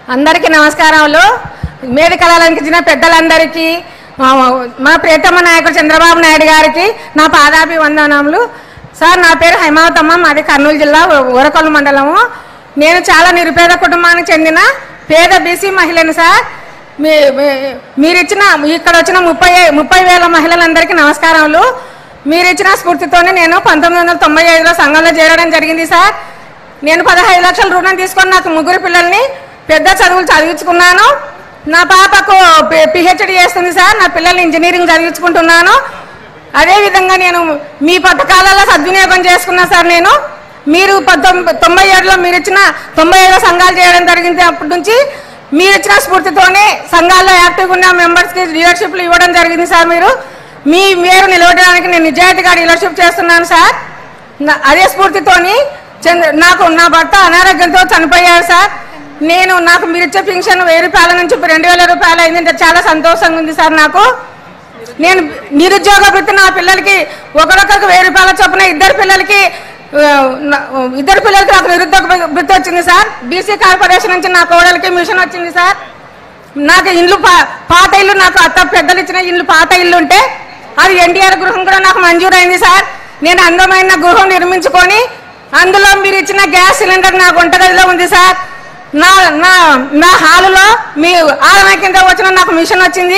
అందరికీ నమస్కారములు వేదిక అలంకించిన పెద్దలందరికీ మా మా ప్రియతమ నాయకుడు చంద్రబాబు నాయుడు గారికి నా పాదాభి వందనములు సార్ నా పేరు హైమావతమ్మ మాది కర్నూలు జిల్లా ఊరకొల్లు మండలము నేను చాలా నిరుపేద కుటుంబానికి చెందిన పేద బీసీ మహిళను సార్ మీ మీ- మీరిచ్చిన ఇక్కడ వచ్చిన ముప్పై ముప్పై వేల మహిళలందరికీ నమస్కారములు మీరిచ్చిన స్ఫూర్తితోనే నేను పంతొమ్మిది వందల తొంభై ఐదులో సంఘంలో చేరడం జరిగింది సార్ నేను పదహైదు లక్షల రుణం తీసుకొని నాకు ముగ్గురు పిల్లల్ని పెద్ద చదువులు చదివించుకున్నాను నా పాపకు పిహెచ్డి చేస్తుంది సార్ నా పిల్లల్ని ఇంజనీరింగ్ చదివించుకుంటున్నాను అదేవిధంగా నేను మీ పథకాలలో సద్వినియోగం చేసుకున్నా సార్ నేను మీరు పంతొమ్మిది తొంభై ఏడులో మీరు ఇచ్చిన తొంభై ఏడులో సంఘాలు చేయడం జరిగింది అప్పటి నుంచి మీరు ఇచ్చిన స్ఫూర్తితోనే సంఘాల్లో యాక్టివ్గా ఉన్న మెంబర్స్కి లీడర్షిప్లు ఇవ్వడం జరిగింది సార్ మీరు మీ మీరు నిలవడానికి నేను నిజాయితీగా లీడర్షిప్ చేస్తున్నాను సార్ నా- అదే స్ఫూర్తితోని చంద్ర నాకు నా భర్త అనారోగ్యంతో చనిపోయారు సార్ నేను నాకు మీరు ఇచ్చే పెన్షన్ వెయ్యి రూపాయల నుంచి రెండు వేల రూపాయలు అయింది అంటే చాలా సంతోషంగా ఉంది సార్ నాకు నేను నిరుద్యోగ వృత్తి నా పిల్లలకి ఒకరొకరికి వెయ్యి రూపాయల చొప్పున ఇద్దరు పిల్లలకి ఆ, నా- ఇద్దరు పిల్లలకి నాకు నిరుద్యోగ వృత్తి వచ్చింది సార్ బీసీ కార్పొరేషన్ నుంచి నా కోడలికి మిషన్ వచ్చింది సార్ నాకు ఇల్లు పా- పాత ఇల్లు నాకు అత్త పెద్దలు ఇచ్చిన ఇల్లు పాత ఇల్లు ఉంటే అది ఎన్టీఆర్ గృహం కూడా నాకు మంజూరైంది సార్ నేను అందమైన గృహం నిర్మించుకొని అందులో మీరు ఇచ్చిన గ్యాస్ సిలిండర్ నాకు వంటగదిలో ఉంది సార్ నా నా నా హాలులో మీ ఆలయ కింద వచ్చిన నాకు మిషన్ వచ్చింది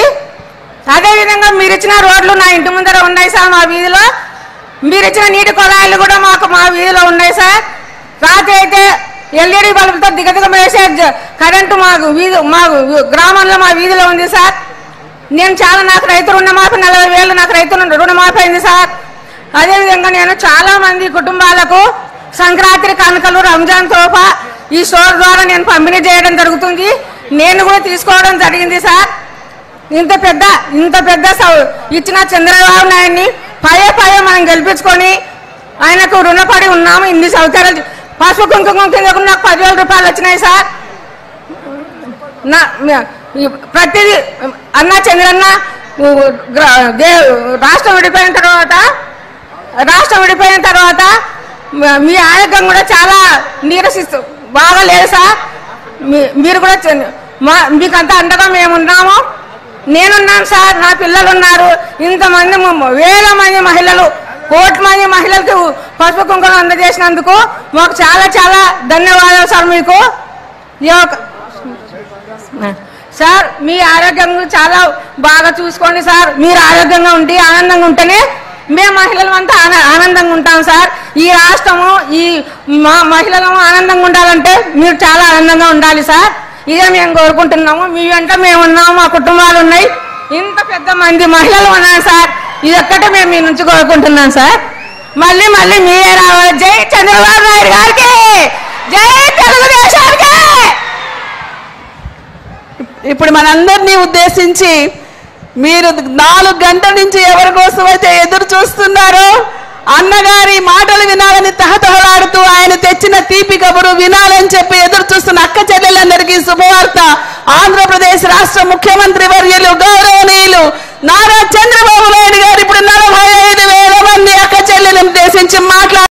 అదే విధంగా మీరు ఇచ్చిన రోడ్లు నా ఇంటి ముందర ఉన్నాయి సార్ మా వీధిలో మీరు ఇచ్చిన నీటి కుళాయిలు కూడా మాకు మా వీధిలో ఉన్నాయి సార్ రాత్రి అయితే ఎల్ఈడి బల్బులతో దిగదిగ వేసే జ- కరెంటు మాకు వీధి మా గ్రామంలో మా వీధిలో ఉంది సార్ నేను చాలా నాకు రైతు రుణమాఫీ నలభై వేలు నాకు రైతు రుణ- రుణమాఫీ అయింది సార్ అదేవిధంగా నేను చాలా మంది కుటుంబాలకు సంక్రాంతి కానుకలు రంజాన్ తోఫా ఈ స్టోర్ ద్వారా నేను పంపిణీ చేయడం జరుగుతుంది నేను కూడా తీసుకోవడం జరిగింది సార్ ఇంత పెద్ద ఇంత పెద్ద సౌ- ఇచ్చిన చంద్రబాబు నాయుడిని పదే పదే మనం గెలిపించుకొని ఆయనకు రుణపడి ఉన్నాము ఇన్ని సౌకర్యాలు పసుపు కుంకుమ కింద కూడా నాకు పదివేల రూపాయలు వచ్చినాయి సార్ నా నా- ఈ ప్రతిదీ అన్న చంద్రన్న ఉ, గ్ర- దే- రాష్ట్రం విడిపోయిన తర్వాత రాష్ట్రం విడిపోయిన తర్వాత మ- మీ ఆరోగ్యం కూడా చాలా నీరసిస్తూ బాగా లేదు సార్ మీ- మీరు కూడా చ- మా మీకు అంత అండగా మేము ఉన్నాము నేనున్నాను సార్ నా పిల్లలు ఉన్నారు ఇంతమంది మ- వేల మంది మహిళలు కోటి మంది మహిళలకు పసుపు కుంకుమ అందజేసినందుకు మాకు చాలా చాలా ధన్యవాదాలు సార్ మీకు ఈ యొక్క సార్ మీ ఆరోగ్యం చాలా బాగా చూసుకోండి సార్ మీరు ఆరోగ్యంగా ఉండి ఆనందంగా ఉంటేనే మేము మహిళలు అంతా ఆన- ఆనందంగా ఉంటాం సార్ ఈ రాష్ట్రము ఈ మా మహిళలు ఆనందంగా ఉండాలంటే మీరు చాలా ఆనందంగా ఉండాలి సార్ ఇదే మేము కోరుకుంటున్నాము మీ వెంట మేము ఉన్నాము మా కుటుంబాలు ఉన్నాయి ఇంత పెద్ద మంది మహిళలు ఉన్నారు సార్ ఇది ఒక్కటే మేము మీ నుంచి కోరుకుంటున్నాం సార్ మళ్ళీ మళ్ళీ మీరే రావాలి జై చంద్రబాబు నాయుడు గారికి జై తెలుగుదేశానికి ఇప్పుడు మనందరినీ ఉద్దేశించి మీరు నాలుగు గంటల నుంచి ఎవరి కోసం అయితే ఎదురు చూస్తున్నారో అన్నగారి మాటలు వినాలని తహతహలాడుతూ ఆయన తెచ్చిన తీపి కబురు వినాలని చెప్పి ఎదురు చూస్తున్న అక్క చెల్లెలందరికీ శుభవార్త ఆంధ్రప్రదేశ్ రాష్ట్ర ముఖ్యమంత్రి వర్యులు గౌరవనీయులు నారా చంద్రబాబు నాయుడు గారు ఇప్పుడు నలభై ఐదు వేల మంది అక్క చెల్లెలను ఉద్దేశించి మాట్లాడు